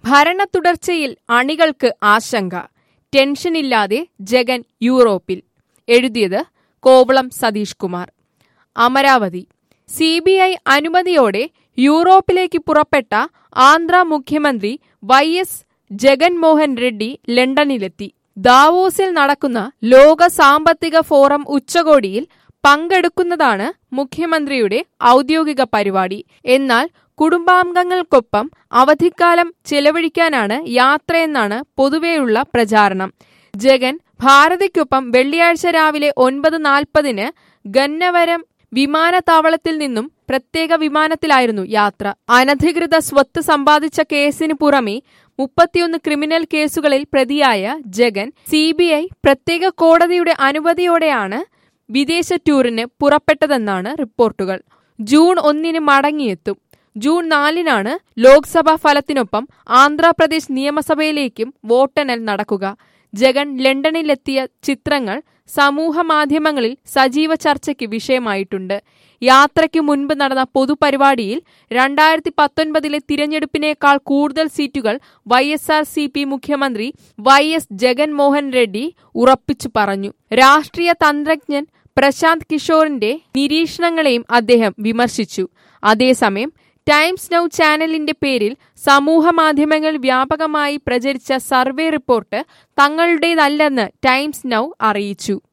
ഭരണ തുടർച്ചയിൽ അണികൾക്ക് ആശങ്ക ടെൻഷനില്ലാതെ ജഗൻ യൂറോപ്പിൽ എഴുതിയത് Kovalam Satheesh Kumar Amaravati C B I അനുമതിയോടെ യൂറോപ്പിലേക്ക് പുറപ്പെട്ട ആന്ധ്ര മുഖ്യമന്ത്രി വൈ എസ് ജഗൻമോഹൻ റെഡ്ഡി ലണ്ടനിലെത്തി ദാവോസിൽ നടക്കുന്ന ലോക സാമ്പത്തിക ഫോറം ഉച്ചകോടിയിൽ പങ്കെടുക്കുന്നതാണ് മുഖ്യമന്ത്രിയുടെ ഔദ്യോഗിക പരിപാടി എന്നാൽ കുടുംബാംഗങ്ങൾക്കൊപ്പം അവധിക്കാലം ചെലവഴിക്കാനാണ് യാത്രയെന്നാണ് പൊതുവെയുള്ള പ്രചാരണം ജഗൻ ഭാരതിക്കൊപ്പം വെള്ളിയാഴ്ച രാവിലെ ഒൻപത് നാൽപ്പതിന് ഗന്നവരം വിമാനത്താവളത്തിൽ നിന്നും പ്രത്യേക വിമാനത്തിലായിരുന്നു യാത്ര അനധികൃത സ്വത്ത് സമ്പാദിച്ച കേസിന് പുറമെ മുപ്പത്തിയൊന്ന് ക്രിമിനൽ കേസുകളിൽ പ്രതിയായ ജഗൻ സി ബി ഐ പ്രത്യേക കോടതിയുടെ അനുമതിയോടെയാണ് വിദേശ ടൂറിന് പുറപ്പെട്ടതെന്നാണ് റിപ്പോർട്ടുകൾ ജൂൺ ഒന്നിന് മടങ്ങിയെത്തും ജൂൺ നാലിനാണ് ലോക്സഭാ ഫലത്തിനൊപ്പം ആന്ധ്രാപ്രദേശ് നിയമസഭയിലേക്കും വോട്ടെണ്ണൽ നടക്കുക ജഗൻ ലണ്ടനിലെത്തിയ ചിത്രങ്ങൾ സമൂഹ മാധ്യമങ്ങളിൽ സജീവ ചർച്ചയ്ക്ക് വിഷയമായിട്ടുണ്ട് യാത്രയ്ക്കു മുൻപ് നടന്ന പൊതുപരിപാടിയിൽ രണ്ടായിരത്തി പത്തൊൻപതിലെ തിരഞ്ഞെടുപ്പിനേക്കാൾ കൂടുതൽ സീറ്റുകൾ Y S R C P മുഖ്യമന്ത്രി വൈ എസ് ജഗൻമോഹൻ റെഡ്ഡി ഉറപ്പിച്ചു പറഞ്ഞു രാഷ്ട്രീയ തന്ത്രജ്ഞൻ പ്രശാന്ത് കിഷോറിന്റെ നിരീക്ഷണങ്ങളെയും അദ്ദേഹം വിമർശിച്ചു അതേസമയം ടൈംസ് നൌ ചാനലിന്റെ പേരിൽ സമൂഹ മാധ്യമങ്ങളിൽ വ്യാപകമായി പ്രചരിച്ച സർവേ റിപ്പോർട്ട് തങ്ങളുടേതല്ലെന്ന് ടൈംസ് നൌ അറിയിച്ചു